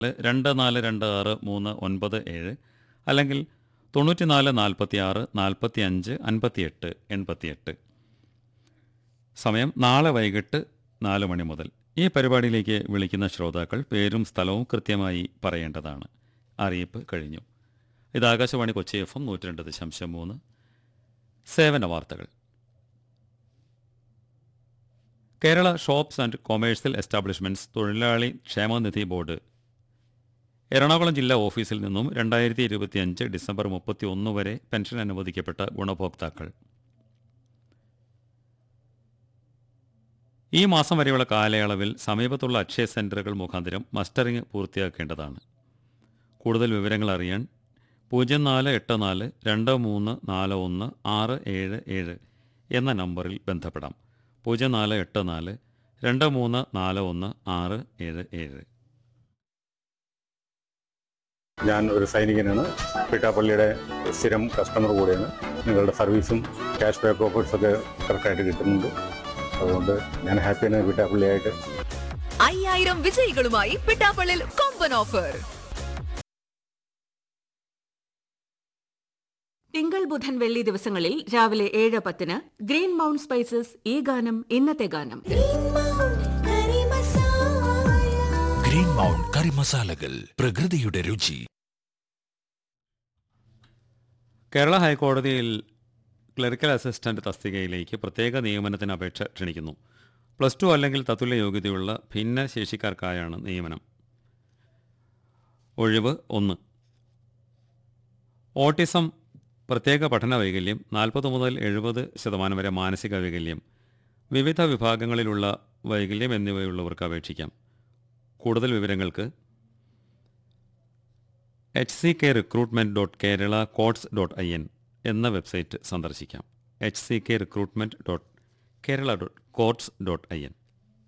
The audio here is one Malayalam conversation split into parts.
രണ്ട് നാല് രണ്ട് ആറ് മൂന്ന് ഒൻപത് ഏഴ് അല്ലെങ്കിൽ തൊണ്ണൂറ്റിനാല് നാൽപ്പത്തി ആറ് നാൽപ്പത്തി അഞ്ച് അൻപത്തിയെട്ട് എൺപത്തിയെട്ട് സമയം നാളെ വൈകിട്ട് നാല് മണി മുതൽ ഈ പരിപാടിയിലേക്ക് വിളിക്കുന്ന ശ്രോതാക്കൾ പേരും സ്ഥലവും കൃത്യമായി പറയേണ്ടതാണ് അറിയിപ്പ് കഴിഞ്ഞു ഇത് ആകാശവാണി കൊച്ചി എഫ് എം നൂറ്റി രണ്ട് ദശാംശം മൂന്ന് സേവന വാർത്തകൾ Kerala shops and commercial establishments തൊഴിലാളി ക്ഷേമനിധി ബോർഡ് എറണാകുളം ജില്ലാ ഓഫീസിൽ നിന്നും രണ്ടായിരത്തി ഇരുപത്തിയഞ്ച് ഡിസംബർ മുപ്പത്തി ഒന്ന് വരെ പെൻഷൻ അനുവദിക്കപ്പെട്ട ഗുണഭോക്താക്കൾ ഈ മാസം വരെയുള്ള കാലയളവിൽ സമീപത്തുള്ള അക്ഷയ സെന്ററുകൾ മുഖാന്തരം മസ്റ്ററിംഗ് പൂർത്തിയാക്കേണ്ടതാണ് കൂടുതൽ വിവരങ്ങൾ അറിയാൻ പൂജ്യം നാല് എട്ട് നാല് രണ്ട് മൂന്ന് നാല് ഒന്ന് ആറ് ഏഴ് ഏഴ് എന്ന നമ്പറിൽ ബന്ധപ്പെടാം പൂജ്യം നാല് എട്ട് നാല് രണ്ട് മൂന്ന് നാല് ഒന്ന് ആറ് ഏഴ് ഏഴ് ഞാൻ ഒരു സൈനികനാണ് പിട്ടാപ്പള്ളിയുടെ സ്ഥിരം കസ്റ്റമർ കൂടിയാണ് നിങ്ങളുടെ സർവീസും ക്യാഷ് ബാക്ക് ഓഫേഴ്സ് ഒക്കെ കറക്റ്റായിട്ട് കിട്ടുന്നുണ്ട് അതുകൊണ്ട് ഞാൻ ഹാപ്പിയാണ് പിട്ടാപ്പള്ളിയായിട്ട് അയ്യായിരം വിജയികളുമായി പിട്ടാപ്പള്ളിൽ കൊമ്പൻ ഓഫർ തിങ്കൾ ബുധൻ വെള്ളി ദിവസങ്ങളിൽ രാവിലെ ഏഴ് പത്തിന് ഗ്രീൻ മൗണ്ട് സ്പൈസസ് ഈ ഗാനം ഇന്നത്തെ ഗാനം ഗ്രീൻ മൗണ്ട് കറി മസാലകൾ പ്രകൃതിയുടെ രുചി കേരള ഹൈക്കോടതിയിൽ ക്ലറിക്കൽ അസിസ്റ്റന്റ് തസ്തികയിലേക്ക് പ്രത്യേക നിയമനത്തിന് അപേക്ഷ ക്ഷണിക്കുന്നു പ്ലസ് ടു അല്ലെങ്കിൽ തത്തുല്യ യോഗ്യതയുള്ള ഭിന്നശേഷിക്കാർക്കായാണ് നിയമനം ഒഴിവ് ഒന്ന് ഓട്ടിസം പ്രത്യേക പഠന വൈകല്യം നാൽപ്പത് മുതൽ എഴുപത് ശതമാനം വരെ മാനസിക വൈകല്യം വിവിധ വിഭാഗങ്ങളിലുള്ള വൈകല്യം എന്നിവയുള്ളവർക്ക് അപേക്ഷിക്കാം കൂടുതൽ വിവരങ്ങൾക്ക് H C K recruitment dot Kerala courts dot I N എന്ന വെബ്സൈറ്റ് സന്ദർശിക്കാം H C K recruitment dot Kerala dot courts dot I N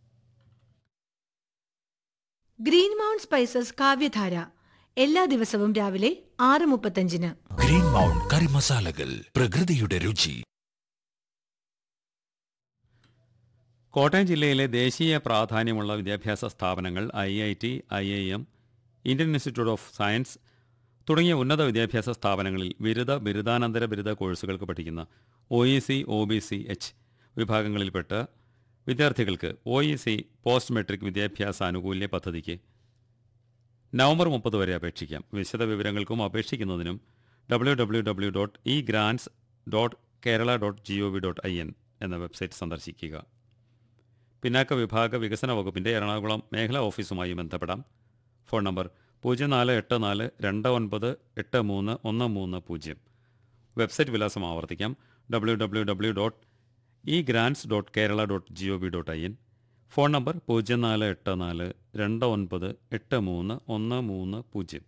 green mount spices Kavyadhara എല്ലാ ദിവസവും രാവിലെ ആറ് മുപ്പത്തഞ്ചിന് ഗ്രീൻ മൗണ്ട് കറി മസാലകൾ പ്രകൃതിയുടെ രുചി കോട്ടയം ജില്ലയിലെ ദേശീയ പ്രാധാന്യമുള്ള വിദ്യാഭ്യാസ സ്ഥാപനങ്ങൾ I I T I I M Indian institute of science തുടങ്ങിയ ഉന്നത വിദ്യാഭ്യാസ സ്ഥാപനങ്ങളിൽ ബിരുദ ബിരുദാനന്തര ബിരുദ കോഴ്സുകൾക്ക് പഠിക്കുന്ന O E C O B C H വിഭാഗങ്ങളിൽപ്പെട്ട വിദ്യാർത്ഥികൾക്ക് O E C post matric വിദ്യാഭ്യാസ ആനുകൂല്യ പദ്ധതിക്ക് നവംബർ മുപ്പത് വരെ അപേക്ഷിക്കാം വിശദ വിവരങ്ങൾക്കും അപേക്ഷിക്കുന്നതിനും W W W dot E grants dot Kerala dot G O V dot I N എന്ന വെബ്സൈറ്റ് സന്ദർശിക്കുക പിന്നാക്ക വിഭാഗ വികസന വകുപ്പിൻ്റെ എറണാകുളം മേഖലാ ഓഫീസുമായി ബന്ധപ്പെടാം ഫോൺ നമ്പർ പൂജ്യം നാല് എട്ട് നാല് രണ്ട് ഒൻപത് എട്ട് മൂന്ന് ഒന്ന് മൂന്ന് പൂജ്യം വെബ്സൈറ്റ് വിലാസം ആവർത്തിക്കാം W W W dot E grants dot Kerala dot G O V dot I N phone number പൂജ്യം നാല് എട്ട് നാല് രണ്ട് ഒൻപത് എട്ട് മൂന്ന് ഒന്ന് മൂന്ന് പൂജ്യം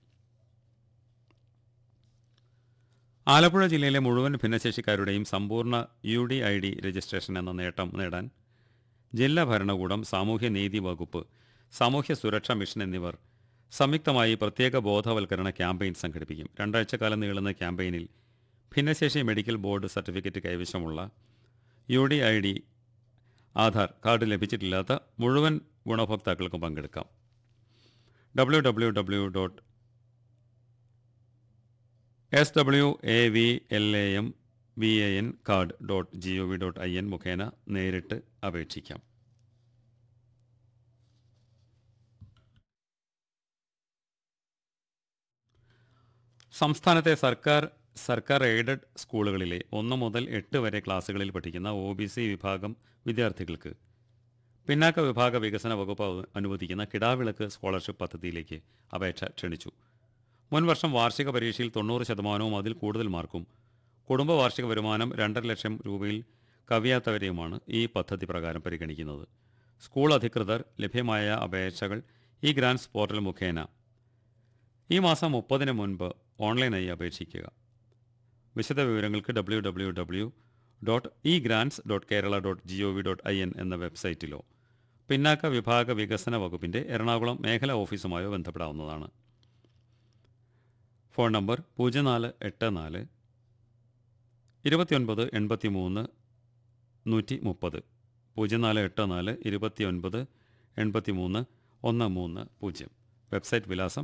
ആലപ്പുഴ ജില്ലയിലെ മുഴുവൻ ഭിന്നശേഷിക്കാരുടെയും സമ്പൂർണ്ണ U D I D registration എന്ന നേട്ടം നേടാൻ ജില്ലാ ഭരണകൂടം സാമൂഹ്യനീതി വകുപ്പ് സാമൂഹ്യ സുരക്ഷാ മിഷൻ എന്നിവർ സംയുക്തമായി പ്രത്യേക ബോധവൽക്കരണ ക്യാമ്പയിൻ സംഘടിപ്പിക്കും രണ്ടാഴ്ചക്കാലം നീളുന്ന ക്യാമ്പയിനിൽ ഭിന്നശേഷി മെഡിക്കൽ ബോർഡ് സർട്ടിഫിക്കറ്റ് കൈവശമുള്ള U D I D Aadhaar card ലഭിച്ചിട്ടില്ലാത്ത മുഴുവൻ ഗുണഭോക്താക്കൾക്കും പങ്കെടുക്കാം W W W dot S W A V L A M V A N card dot G O V dot I N മുഖേന നേരിട്ട് അപേക്ഷിക്കാം സംസ്ഥാനത്തെ സർക്കാർ സർക്കാർ എയ്ഡഡ് സ്കൂളുകളിലെ ഒന്ന് മുതൽ എട്ട് വരെ ക്ലാസ്സുകളിൽ പഠിക്കുന്ന ഒ ബി സി വിഭാഗം വിദ്യാർത്ഥികൾക്ക് പിന്നാക്ക വിഭാഗ വികസന വകുപ്പ് അവ- അനുവദിക്കുന്ന കിടാവിളക്ക് സ്കോളർഷിപ്പ് പദ്ധതിയിലേക്ക് അപേക്ഷ ക്ഷണിച്ചു മുൻ വർഷം വാർഷിക പരീക്ഷയിൽ തൊണ്ണൂറ് ശതമാനവും അതിൽ കൂടുതൽ മാർക്കും കുടുംബ വാർഷിക വരുമാനം രണ്ടര ലക്ഷം രൂപയിൽ കവിയാത്തവരെയുമാണ് ഈ പദ്ധതി പ്രകാരം പരിഗണിക്കുന്നത് സ്കൂൾ അധികൃതർ ലഭ്യമായ അപേക്ഷകൾ ഈ ഗ്രാൻസ് പോർട്ടൽ മുഖേന ഈ മാസം മുപ്പതിന് മുൻപ് ഓൺലൈനായി അപേക്ഷിക്കുക വിശദ വിവരങ്ങൾക്ക് W W W dot E grants dot Kerala dot G O V dot I N എന്ന വെബ്സൈറ്റിലോ പിന്നാക്ക വിഭാഗ വികസന വകുപ്പിൻ്റെ എറണാകുളം മേഖലാ ഓഫീസുമായോ ബന്ധപ്പെടാവുന്നതാണ് ഫോൺ നമ്പർ പൂജ്യം നാല് എട്ട് നാല് ഇരുപത്തിയൊൻപത് എൺപത്തി മൂന്ന് നൂറ്റി മുപ്പത് പൂജ്യം നാല് എട്ട് നാല് ഇരുപത്തിയൊൻപത് എൺപത്തി മൂന്ന് ഒന്ന് മൂന്ന് പൂജ്യം വെബ്സൈറ്റ് വിലാസം